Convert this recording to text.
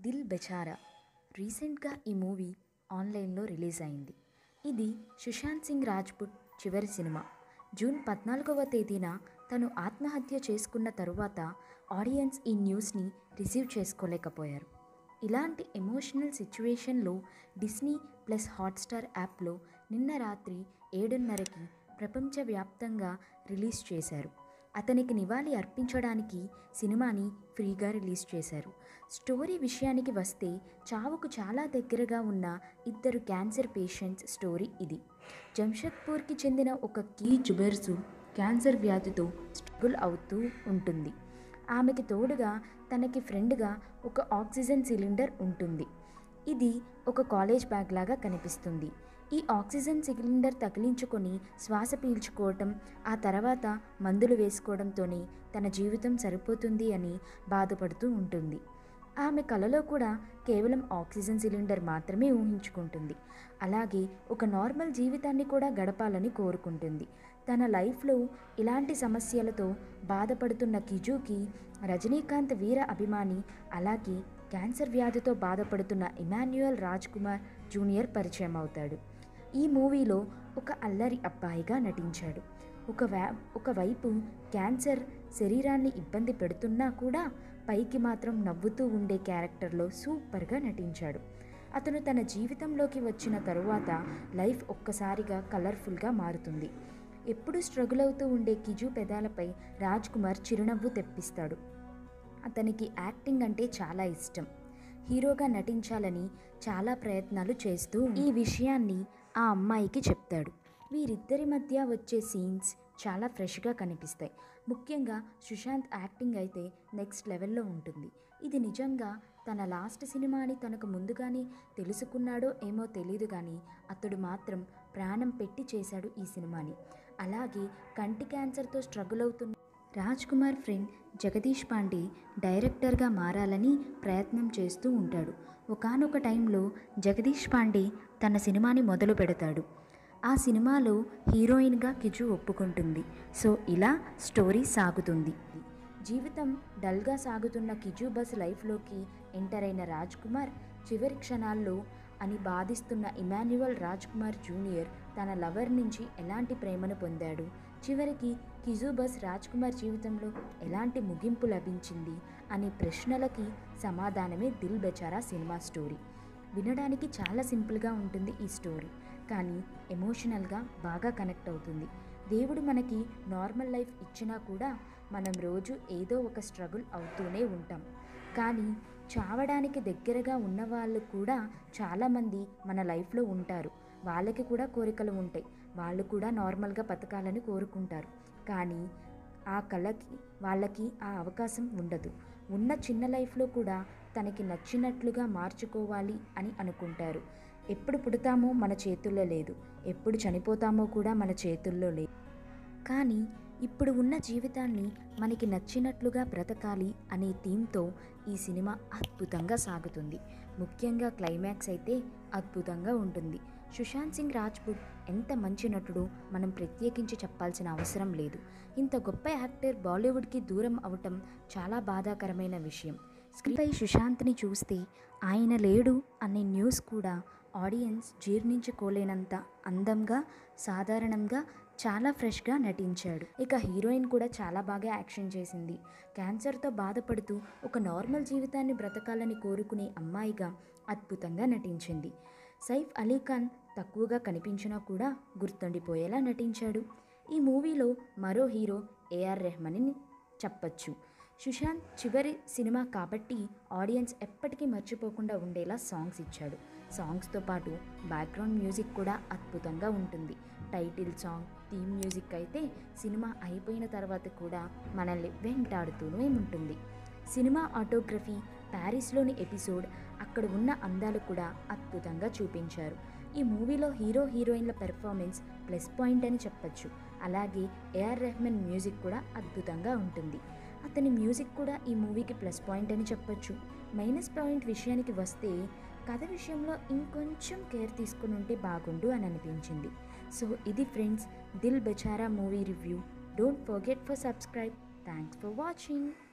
దిల్ బెచారా రీసెంట్గా ఈ మూవీ ఆన్లైన్లో రిలీజ్ అయింది ఇది సుశాంత్ సింగ్ రాజ్పుట్ చివరి సినిమా జూన్ పద్నాలుగవ తేదీన తను ఆత్మహత్య చేసుకున్న తరువాత ఆడియన్స్ ఈ న్యూస్ని రిసీవ్ చేసుకోలేకపోయారు ఇలాంటి ఎమోషనల్ సిచ్యువేషన్లో డిస్నీ ప్లస్ హాట్స్టార్ యాప్లో నిన్న రాత్రి ఏడున్నరకి ప్రపంచవ్యాప్తంగా రిలీజ్ చేశారు అతనికి నివాళి అర్పించడానికి సినిమాని ఫ్రీగా రిలీజ్ చేశారు స్టోరీ విషయానికి వస్తే చావుకు చాలా దగ్గరగా ఉన్న ఇద్దరు క్యాన్సర్ పేషెంట్స్ స్టోరీ ఇది జంషెద్పూర్కి చెందిన ఒక కీ జుబెర్సు క్యాన్సర్ వ్యాధితో స్ట్రగుల్ అవుతూ ఉంటుంది ఆమెకి తోడుగా తనకి ఫ్రెండ్గా ఒక ఆక్సిజన్ సిలిండర్ ఉంటుంది ఇది ఒక కాలేజ్ బ్యాగ్ లాగా కనిపిస్తుంది ఈ ఆక్సిజన్ సిలిండర్ తగిలించుకొని శ్వాస పీల్చుకోవటం ఆ తర్వాత మందులు వేసుకోవడంతోనే తన జీవితం సరిపోతుంది అని బాధపడుతూ ఉంటుంది ఆమె కలలో కూడా కేవలం ఆక్సిజన్ సిలిండర్ మాత్రమే ఊహించుకుంటుంది అలాగే ఒక నార్మల్ జీవితాన్ని కూడా గడపాలని కోరుకుంటుంది తన లైఫ్లో ఇలాంటి సమస్యలతో బాధపడుతున్న కిజుకి రజనీకాంత్ వీర అభిమాని అలాగే క్యాన్సర్ వ్యాధితో బాధపడుతున్న ఇమాన్యుయల్ రాజ్ కుమార్ జూనియర్ పరిచయం అవుతాడు ఈ మూవీలో ఒక అల్లరి అబ్బాయిగా నటించాడు ఒక వ్యా ఒకవైపు క్యాన్సర్ శరీరాన్ని ఇబ్బంది పెడుతున్నా కూడా పైకి మాత్రం నవ్వుతూ ఉండే క్యారెక్టర్లో సూపర్గా నటించాడు అతను తన జీవితంలోకి వచ్చిన తరువాత లైఫ్ ఒక్కసారిగా కలర్ఫుల్గా మారుతుంది ఎప్పుడు స్ట్రగుల్ అవుతూ ఉండే కిజు పెదాలపై రాజ్ కుమార్ చిరునవ్వు తెప్పిస్తాడు అతనికి యాక్టింగ్ అంటే చాలా ఇష్టం హీరోగా నటించాలని చాలా ప్రయత్నాలు చేస్తూ ఈ విషయాన్ని ఆ అమ్మాయికి చెప్తాడు వీరిద్దరి మధ్య వచ్చే సీన్స్ చాలా ఫ్రెష్గా కనిపిస్తాయి ముఖ్యంగా సుశాంత్ యాక్టింగ్ అయితే నెక్స్ట్ లెవెల్లో ఉంటుంది ఇది నిజంగా తన లాస్ట్ సినిమాని తనకు ముందుగానే తెలుసుకున్నాడో ఏమో తెలియదు కానీ అతడు మాత్రం ప్రాణం పెట్టి చేశాడు ఈ సినిమాని అలాగే కంటి క్యాన్సర్తో స్ట్రగుల్ అవుతున్న రాజ్ కుమార్ ఫ్రెండ్ జగదీష్ పాండే డైరెక్టర్గా మారాలని ప్రయత్నం చేస్తూ ఉంటాడు ఒకనొక టైంలో జగదీష్ పాండే తన సినిమాని మొదలు పెడతాడు ఆ సినిమాలో హీరోయిన్గా కిజు ఒప్పుకుంటుంది సో ఇలా స్టోరీ సాగుతుంది జీవితం డల్గా సాగుతున్న కిజు బస్ లైఫ్లోకి ఎంటర్ అయిన రాజ్ కుమార్ చివరి క్షణాల్లో అని బాధిస్తున్న ఇమాన్యువల్ రాజ్ కుమార్ జూనియర్ తన లవర్ నుంచి ఎలాంటి ప్రేమను పొందాడు చివరికి కిజు బస్ రాజ్ కుమార్ జీవితంలో ఎలాంటి ముగింపు లభించింది అనే ప్రశ్నలకి సమాధానమే దిల్ బెచారా సినిమా స్టోరీ వినడానికి చాలా సింపుల్గా ఉంటుంది ఈ స్టోరీ కానీ ఎమోషనల్గా బాగా కనెక్ట్ అవుతుంది దేవుడు మనకి నార్మల్ లైఫ్ ఇచ్చినా కూడా మనం రోజు ఏదో ఒక స్ట్రగుల్ అవుతూనే ఉంటాం కానీ చావడానికి దగ్గరగా ఉన్న వాళ్ళు కూడా చాలామంది మన లైఫ్లో ఉంటారు వాళ్ళకి కూడా కోరికలు ఉంటాయి వాళ్ళు కూడా నార్మల్గా బతకాలని కోరుకుంటారు కానీ ఆ కళకి వాళ్ళకి ఆ అవకాశం ఉండదు ఉన్న చిన్న లైఫ్లో కూడా తనకి నచ్చినట్లుగా మార్చుకోవాలి అని అనుకుంటారు ఎప్పుడు పుడతామో మన చేతుల్లో లేదు ఎప్పుడు చనిపోతామో కూడా మన చేతుల్లో లేదు కానీ ఇప్పుడు ఉన్న జీవితాన్ని మనకి నచ్చినట్లుగా బ్రతకాలి అనే థీమ్తో ఈ సినిమా అద్భుతంగా సాగుతుంది ముఖ్యంగా క్లైమాక్స్ అయితే అద్భుతంగా ఉంటుంది సుశాంత్ సింగ్ రాజ్పుట్ ఎంత మంచి నటుడు మనం ప్రత్యేకించి చెప్పాల్సిన అవసరం లేదు ఇంత గొప్ప యాక్టర్ బాలీవుడ్కి దూరం అవటం చాలా బాధాకరమైన విషయం స్క్రీన్పై సుశాంత్ని చూస్తే ఆయన లేడు అనే న్యూస్ కూడా ఆడియన్స్ జీర్ణించుకోలేనంత అందంగా సాధారణంగా చాలా ఫ్రెష్గా నటించాడు ఇక హీరోయిన్ కూడా చాలా బాగా యాక్షన్ చేసింది క్యాన్సర్తో బాధపడుతూ ఒక నార్మల్ జీవితాన్ని బ్రతకాలని కోరుకునే అమ్మాయిగా అద్భుతంగా నటించింది సైఫ్ అలీ ఖాన్ తక్కువగా కనిపించినా కూడా గుర్తుండిపోయేలా నటించాడు ఈ మూవీలో మరో హీరో ఏఆర్ రెహమాన్ అని చెప్పచ్చు సుశాంత్ చివరి సినిమా కాబట్టి ఆడియన్స్ ఎప్పటికీ మర్చిపోకుండా ఉండేలా సాంగ్స్ ఇచ్చాడు సాంగ్స్తో పాటు బ్యాక్గ్రౌండ్ మ్యూజిక్ కూడా అద్భుతంగా ఉంటుంది టైటిల్ సాంగ్ థీమ్ మ్యూజిక్ అయితే సినిమా అయిపోయిన తర్వాత కూడా మనల్ని వెంటాడుతూనే ఉంటుంది సినిమా ఆటోగ్రఫీ ప్యారిస్లోని ఎపిసోడ్ అక్కడ ఉన్న అందాలు కూడా అద్భుతంగా చూపించారు ఈ మూవీలో హీరో హీరోయిన్ల పెర్ఫార్మెన్స్ ప్లస్ పాయింట్ అని చెప్పచ్చు అలాగే ఏఆర్ రెహమాన్ మ్యూజిక్ కూడా అద్భుతంగా ఉంటుంది అతని మ్యూజిక్ కూడా ఈ మూవీకి ప్లస్ పాయింట్ అని చెప్పొచ్చు మైనస్ పాయింట్ విషయానికి వస్తే కథ విషయంలో ఇంకొంచెం కేర్ తీసుకుని ఉంటే బాగుండు అని అనిపించింది సో ఇది friends Dil Bechara movie review don't forget for subscribe thanks for watching